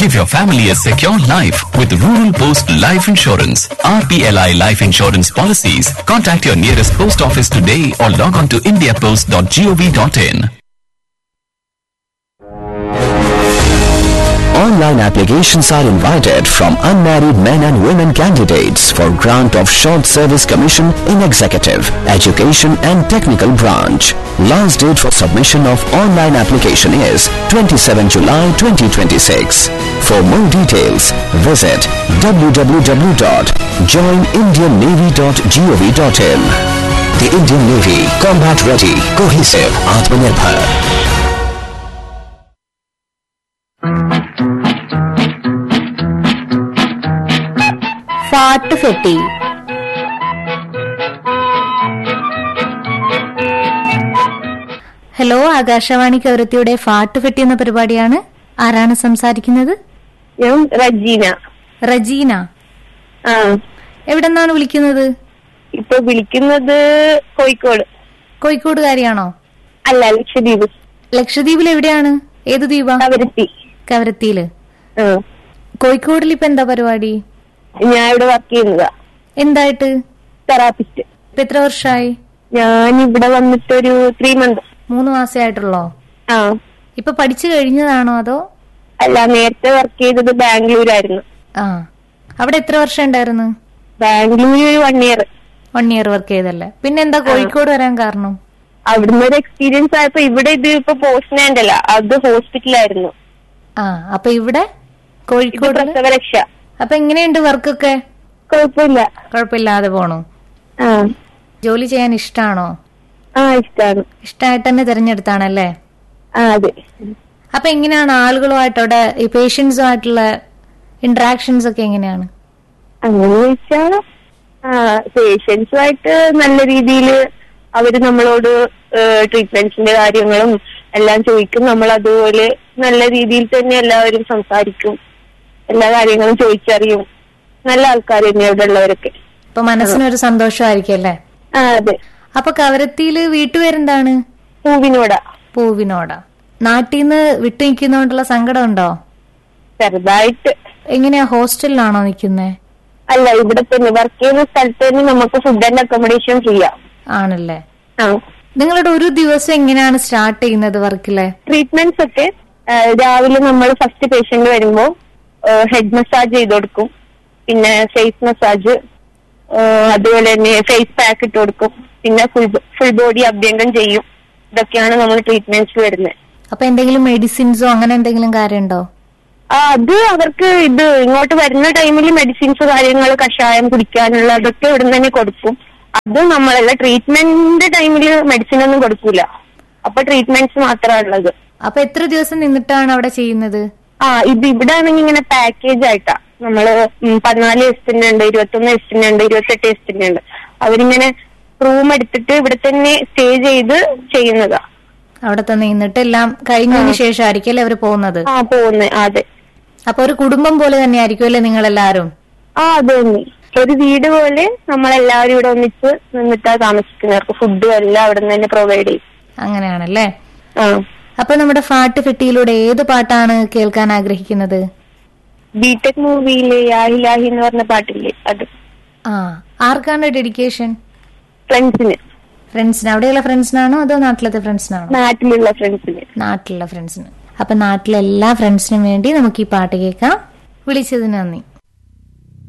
Give your family a secure life with Rural Post Life Insurance. RPLI Life Insurance policies. Contact your nearest post office today or log on to indiapost.gov.in. Online applications are invited from unmarried men and women candidates for grant of short service commission in executive, education and technical branch. Last date for submission of online application is 27 July 2026. For more details, visit www.joinindiannavy.gov.in. The Indian Navy, combat ready, cohesive, Atmanirbhar. ഫാട്ട് ഫെട്ടി hello Akashvani കവരത്തിയുടെ ഫാട്ട് ഫെട്ടി എന്ന പരിപാടിയാണ് ആരാണ് സംസാരിക്കുന്നത് ഞാൻ റജീന റജീന ആ എവിടെ നിന്നാണ് വിളിക്കുന്നത് ഇപ്പൊ വിളിക്കുന്നത് കോഴിക്കോട് കോഴിക്കോടുകാരിയാണോ അല്ല ലക്ഷദ്വീപ് ലക്ഷദ്വീപിൽ എവിടെയാണ് ഏത് ദ്വീപാ കവരത്തി കവരത്തിയില് ആ കോഴിക്കോടിൽ ഇപ്പൊ എന്താ പരിപാടി ഞാൻ ഇവിടെ വർക്ക് ചെയ്യുന്നതാ എന്തായിട്ട് തെറാപ്പിസ്റ്റ് ഇപ്പൊ എത്ര വർഷമായി ഞാൻ ഇവിടെ വന്നിട്ട് ഒരു ത്രീ മന്ത് മൂന്ന് മാസേ ആയിട്ടുള്ളോ ആ ഇപ്പൊ പഠിച്ചു കഴിഞ്ഞതാണോ അതോ അല്ല നേരത്തെ വർക്ക് ചെയ്തത് ബാംഗ്ലൂരായിരുന്നു ആ അവിടെ എത്ര വർഷം ഉണ്ടായിരുന്നു ബാംഗ്ലൂർ ഒരു one year one year work ചെയ്തല്ലേ പിന്നെ എന്താ കോഴിക്കോട് വരാൻ കാരണം അവിടുന്ന് ഒരു എക്സ്പീരിയൻസ് ആയപ്പോ ഇവിടെ ഇത് ഇപ്പൊ പോസ്റ്റ്മാൻഡ് അല്ല അത് ഹോസ്പിറ്റലായിരുന്നു ആ അപ്പൊ ഇവിടെ ഇത് കോഴിക്കോട് പ്രസവരക്ഷ അപ്പൊ എങ്ങനെയുണ്ട് വർക്കൊക്കെ കുഴപ്പമില്ല കുഴപ്പമില്ലാതെ പോണു ആ ജോലി ചെയ്യാൻ ഇഷ്ടാണോ ആ ഇഷ്ടാണ് ഇഷ്ടമായിട്ട് തന്നെ തിരഞ്ഞെടുത്താണല്ലേ ആ അതെ അപ്പൊ എങ്ങനെയാണ് ആളുകളുമായിട്ട് അവിടെ ഈ പേഷ്യൻസുമായിട്ടുള്ള ഇന്ററാക്ഷൻസ് ഒക്കെ എങ്ങനെയാണ് അങ്ങനെ ചോദിച്ചാൽ പേഷ്യൻസുമായിട്ട് നല്ല രീതിയിൽ അവര് നമ്മളോട് ട്രീറ്റ്മെന്റ്സിന്റെ കാര്യങ്ങളും എല്ലാം ചോദിക്കും നമ്മൾ അതുപോലെ നല്ല രീതിയിൽ തന്നെ എല്ലാവരും സംസാരിക്കും എല്ലാ കാര്യങ്ങളും ചോദിച്ചറിയും നല്ല ആൾക്കാർ തന്നെ ഇവിടെ ഉള്ളവരൊക്കെ ഇപ്പൊ മനസ്സിനൊരു സന്തോഷമായിരിക്കും അല്ലേ ആ അതെ അപ്പൊ കവരത്തിയില് വീട്ടുപേരെന്താണ് പൂവിനോടാ പൂവിനോടാ നാട്ടിൽ നിന്ന് വിട്ടു നിൽക്കുന്നോണ്ടുള്ള സങ്കടം ഉണ്ടോ ചെറുതായിട്ട് എങ്ങനെയാ ഹോസ്റ്റലിലാണോ നിൽക്കുന്നേ അല്ല ഇവിടെ തന്നെ വർക്ക് ചെയ്യുന്ന സ്ഥലത്ത് തന്നെ നമുക്ക് ഫുഡ് ആൻഡ് അക്കോമഡേഷൻ ഫ്രീ ആ ആണല്ലേ ആ നിങ്ങളുടെ ഒരു ദിവസം എങ്ങനെയാണ് സ്റ്റാർട്ട് ചെയ്യുന്നത് വർക്കിലെ ട്രീറ്റ്മെന്റ്സ് ഒക്കെ ആ, രാവിലെ നമ്മൾ ഫസ്റ്റ് പേഷ്യന്റ് വരുമ്പോ ഹെഡ് മസാജ് ചെയ്ത് കൊടുക്കും പിന്നെ ഫേസ് മസാജ് അതുപോലെ തന്നെ ഫേസ് പാക്ക് ഇട്ട് കൊടുക്കും പിന്നെ ഫുൾ ഫുൾ ബോഡി അഭ്യംഗം ചെയ്യും ഇതൊക്കെയാണ് നമ്മൾ ട്രീറ്റ്മെന്റ്സ് വരുന്നത് അപ്പൊ എന്തെങ്കിലും മെഡിസിൻസോ അങ്ങനെ എന്തെങ്കിലും കാര്യമുണ്ടോ ആ അത് അവർക്ക് ഇത് ഇങ്ങോട്ട് വരുന്ന ടൈമിൽ മെഡിസിൻസ് കാര്യങ്ങൾ കഷായം കുടിക്കാനുള്ള അതൊക്കെ ഇവിടെ തന്നെ കൊടുക്കും അത് നമ്മളല്ല ട്രീറ്റ്മെന്റിന്റെ ടൈമിൽ മെഡിസിൻ ഒന്നും കൊടുക്കൂല അപ്പൊ ട്രീറ്റ്മെന്റ്സ് മാത്രമാണ് ഉള്ളത് അപ്പൊ എത്ര ദിവസം നിന്നിട്ടാണ് അവിടെ ചെയ്യുന്നത് ആ ഇത് ഇവിടെ ആണെങ്കിൽ ഇങ്ങനെ പാക്കേജ് ആയിട്ടാ നമ്മള് ഉം പതിനാല് ദിവസത്തിന്റെ ഉണ്ട് ഇരുപത്തൊന്ന് ദിവസത്തിന്റെ ഉണ്ട് ഇരുപത്തെട്ട് ദിവസത്തിന്റെ ഉണ്ട് അവരിങ്ങനെ റൂം എടുത്തിട്ട് ഇവിടെ തന്നെ സ്റ്റേ ചെയ്ത് ചെയ്യുന്നതാ അവിടെ തന്നെ നിന്നിട്ട് എല്ലാം കഴിഞ്ഞതിന് ശേഷമായിരിക്കും അല്ലേ അവര് പോകുന്നത് ആ പോകുന്നത് അതെ അപ്പൊ ഒരു കുടുംബം പോലെ തന്നെ ആയിരിക്കും അല്ലേ നിങ്ങൾ എല്ലാരും ആ അത് തന്നെ ഒരു വീട് പോലെ നമ്മളെല്ലാവരും ഇവിടെ ഒന്നിച്ച് നിന്നിട്ടാ താമസിക്കുന്നവർക്ക് ഫുഡും എല്ലാം അവിടെ നിന്ന് തന്നെ പ്രൊവൈഡ് ചെയ്യും അങ്ങനെയാണല്ലേ ആ അപ്പൊ നമ്മുടെ ഫാട്ട് ഫെട്ടിയിലൂടെ ഏത് പാട്ടാണ് കേൾക്കാൻ ആഗ്രഹിക്കുന്നത് ബിടെക് മൂവിയിലെ യാഹി ലാഹി എന്ന് പറഞ്ഞ പാട്ടില്ലേ അത് ആ ആർക്കാണ് ഡെഡിക്കേഷൻ ഫ്രണ്ട്സിന് ഫ്രണ്ട്സിന് അവിടെയുള്ള ഫ്രണ്ട്സിനാണോ അതോ നാട്ടിലത്തെ ഫ്രണ്ട്സിനാണോ നാട്ടിലുള്ള ഫ്രണ്ട്സിന് നാട്ടിലുള്ള ഫ്രണ്ട്സിന് അപ്പൊ നാട്ടിലെ എല്ലാ ഫ്രണ്ട്സിനും വേണ്ടി നമുക്ക് ഈ പാട്ട് കേൾക്കാം വിളിച്ചതിന് നന്ദി